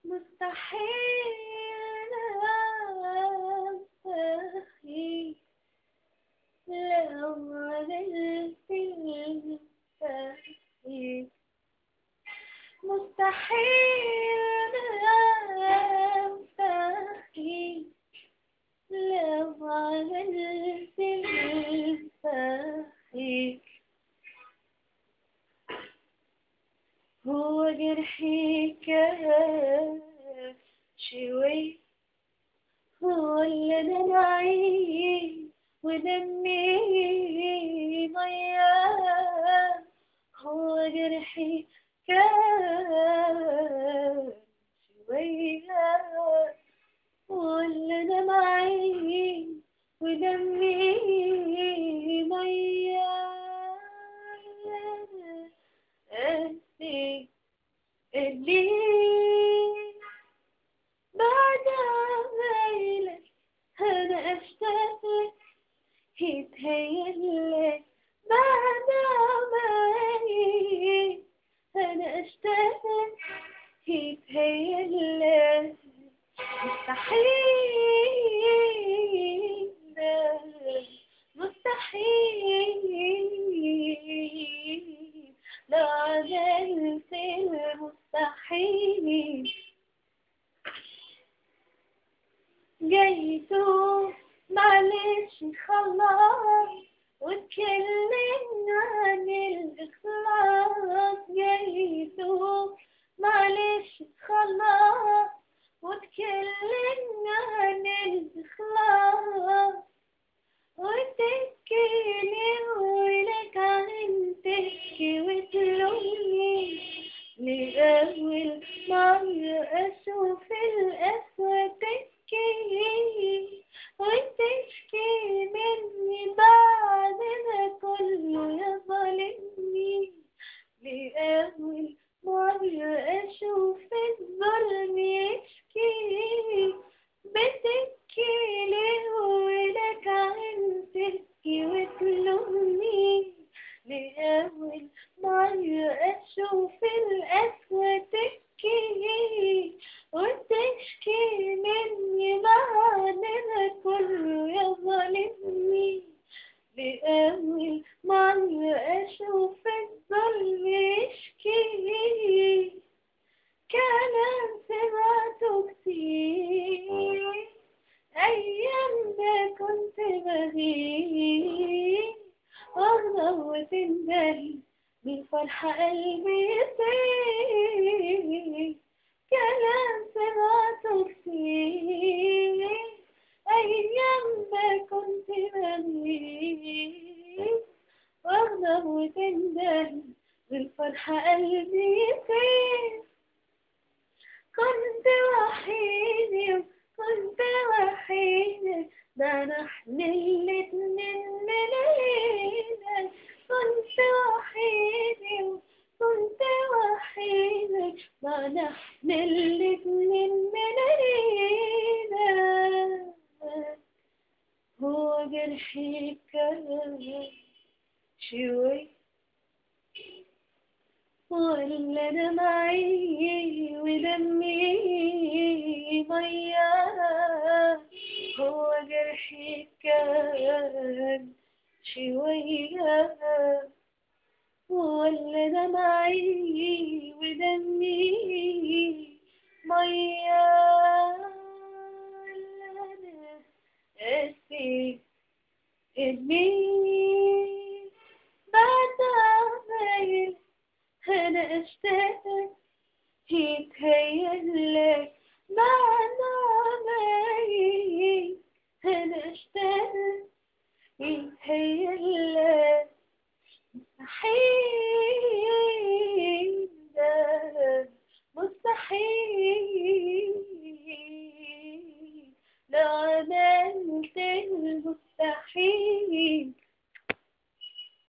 مستحيل أستحيل لو عملت المستحيل مستحيل أستحيل لو عملت المستحيل هو جرحي كان شوي هو اللي انا معي ودمي مياه هو جرحي كان شوية هو اللي انا معي ودمي مياه أنسي اللي بعد عمايلك أنا أشتاق لك يتهيألك بعد عمايلك أنا أشتاق لك يتهيألك مستحيل مستحيل لو عملت المستحيل جيتوا معلش خلاص واتكلمنا عن الإخلاص جيتوا معلش خلاص واتكلمنا عن الإخلاص وتبكي لي ولك عن تبكي وتلومني لأول مرة أشوف الأسوأ تبكي وتشكي مني بعد ما كله يظلمني لأول مرة أشوف الظلم يشكي بتبكي ليه ولك عن تبكي وتلومني لأول مرة أشوف الأسوأ تبكي وتشكي مني بعد ما كله يظلمني لأول مرة أشوف الظلم يشكي كلام سمعته كتير أيام ما كنت بغيب أغضب وتندهي بالفرحة قلبي يطير كلام سمعته كتير أيام ما كنت بغيب أغضب وتندهي بالفرحة قلبي يطير كنت وحيدي كنت وحيدي ده نحن الاتنين ملايين كنت وحيدي كنت وحيدي ده نحن الاتنين ملايين هو جرحي كان شوي ولا انا معي ودمي مياه هو جرحي كان شوية ولا انا معي ودمي